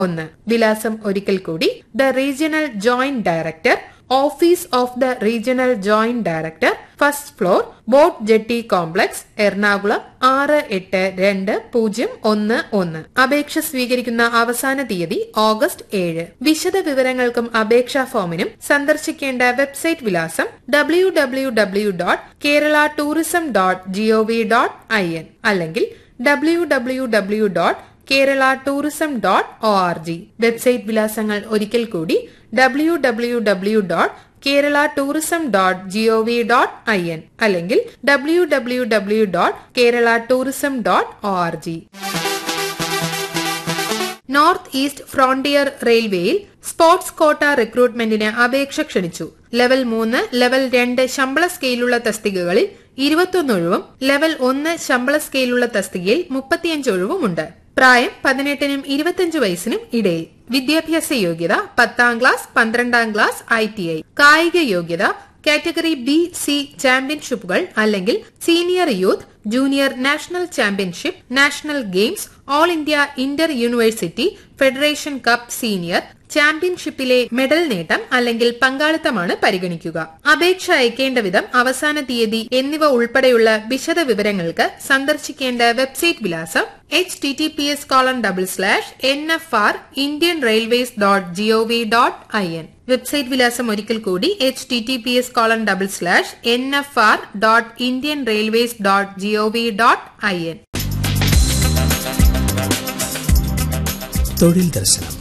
ഒന്ന് വിലാസം ഒരിക്കൽ കൂടി the regional joint director office of the regional joint director first floor boat jetty complex Ernakulam ആറ് എട്ട് രണ്ട് പൂജ്യം ഒന്ന് ഒന്ന് അപേക്ഷ സ്വീകരിക്കുന്ന അവസാന തീയതി ഓഗസ്റ്റ് ഏഴ് വിശദ വിവരങ്ങൾക്കും അപേക്ഷാ ഫോമിനും സന്ദർശിക്കേണ്ട വെബ്സൈറ്റ് വിലാസം W W W dot Kerala tourism dot gov dot I N അല്ലെങ്കിൽ W W W dot Kerala tourism dot O R G website വിലാസങ്ങൾ ഒരിക്കൽ കൂടി W W W dot Kerala tourism dot gov dot I N അല്ലെങ്കിൽ W W W dot Kerala tourism dot O R G north east frontier റെയിൽവേയിൽ sports quota റിക്രൂട്ട്മെന്റിന് അപേക്ഷ ക്ഷണിച്ചു level മൂന്ന് level രണ്ട് ശമ്പള സ്കെയിലുള്ള തസ്തികകളിൽ ഇരുപത്തൊന്ന് ഒഴിവും ലെവൽ ഒന്ന് ശമ്പള സ്കെയിലുള്ള തസ്തികയിൽ മുപ്പത്തിയഞ്ച് ഒഴിവുമുണ്ട് പ്രായം പതിനെട്ടിനും ഇരുപത്തിയഞ്ച് വയസ്സിനും ഇടയിൽ വിദ്യാഭ്യാസ യോഗ്യത പത്താം ക്ലാസ് പന്ത്രണ്ടാം ക്ലാസ് ഐ ടി ഐ കായിക യോഗ്യത കാറ്റഗറി ബി സി ചാമ്പ്യൻഷിപ്പുകൾ അല്ലെങ്കിൽ senior youth junior national championship national games all India inter university federation cup senior ചാമ്പ്യൻഷിപ്പിലെ മെഡൽ നേട്ടം അല്ലെങ്കിൽ പങ്കാളിത്തമാണ് പരിഗണിക്കുക അപേക്ഷ അയക്കേണ്ട വിധം അവസാന തീയതി എന്നിവ ഉൾപ്പെടെയുള്ള വിശദ വിവരങ്ങൾക്ക് സന്ദർശിക്കേണ്ട വെബ്സൈറ്റ് വിലാസം H T T P S colon double slash N F R Indian railways dot gov dot I N website വിലാസം ഒരിക്കൽ കൂടി H T T P S colon double slash N F R dot Indian railways dot gov dot I N തൊഴിൽ ദർശനം